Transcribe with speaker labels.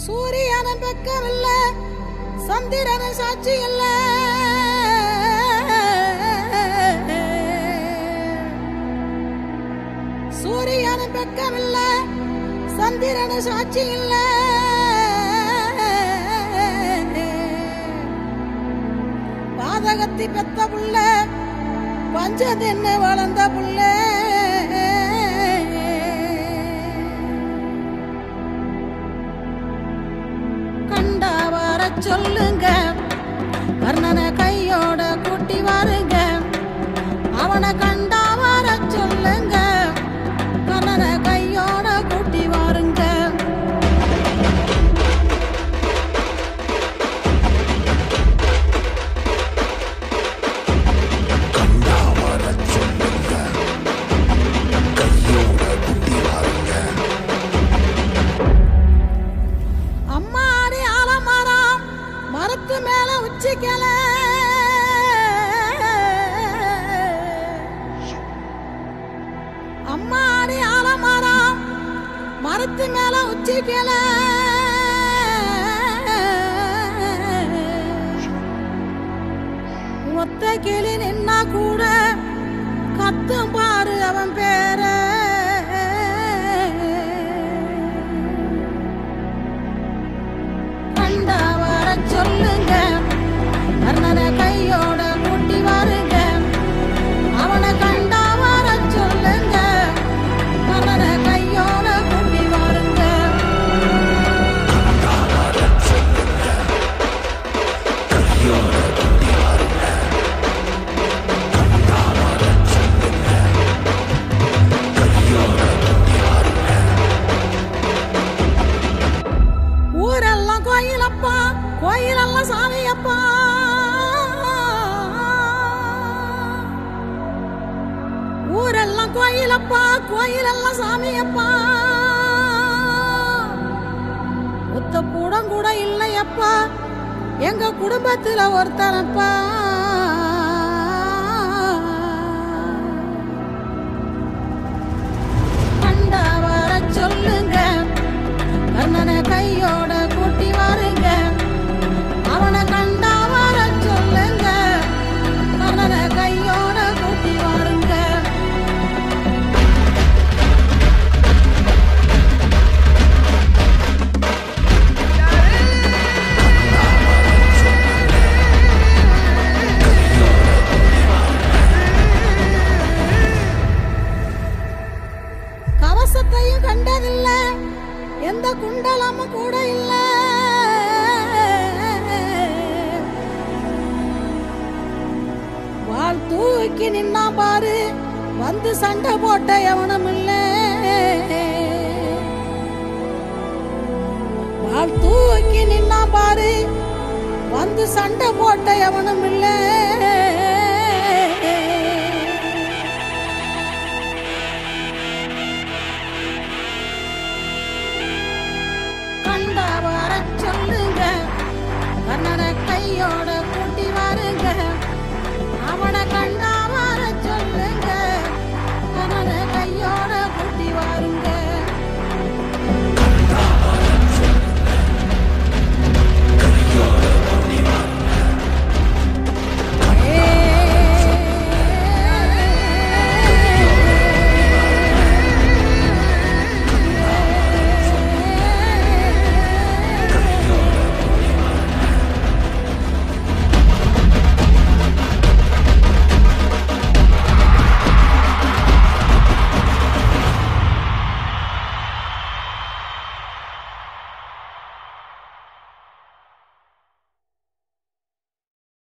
Speaker 1: சூரியனும் பெக்கமில்ல சந்திரனும் சாட்சி இல்ல சூரியனும் பெக்கமில்ல சந்திரனும் சாட்சி இல்ல பாதகத்தி பெத்த புள்ள பஞ்சதென்ன வளர்ந்த புள்ள கண்டா வர சொல்லுங்க கர்ணனை கையோட கூட்டி வாருங்க அவனை கண்டா வர சொல்லுங்க கர்ணனை கையோட கூட்டி வாருங்க
Speaker 2: கண்டா வர சொல்லுங்க கையோட குட்டி வாருங்க
Speaker 1: அம்மாடி ஆலமரம் மரத்து மேல உச்சிக்கல அம்மாடி ஆலமரம் மரத்து மேல உச்சிக்கல ஒத்த கிளி நின்னா கூட கத்தும் பாரு அவன் பேர கண்டா வர சொல்லுங்க கர்ணனை கையோட கூட்டி வாருங்க அவனை கண்டா வர சொல்லுங்க கர்ணனை கையோட கூட்டி வாருங்க
Speaker 2: கண்டா வர சொல்லுங்க கையோட குட்டி வாருங்க கண்டா வர சொல்லுங்க கையோட குட்டி வாருங்க
Speaker 1: ஊரெல்லாம் கோயிலப்பா கோயிலெல்லாம் சாமியப்பா ஊரெல்லாம் கோயிலப்பா கோயிலெல்லாம் சாமியப்பா ஒத்த கூடம் கூட இல்லையப்பா எங்க குடும்பத்துல ஒருத்தனப்பா கண்டா வர சொல்லுங்க கர்ணனை கையோட கூட்டி வாருங்க அவனை கண்டா வர சொல்லுங்க கர்ணனை கையோட கூட்டி வாருங்க கவசத்தையும் கண்டதில்ல எந்த குண்டலமும் கூட இல்ல வாள் தூக்கி நின்னா பாரு வந்து சண்டை போட்ட எவனும் இல்ல வாள் தூக்கி நின்னா பாரு வந்து சண்டை போட்ட எவனும் இல்ல கண்டா வர சொல்லுங்க கண்ணனை கையோட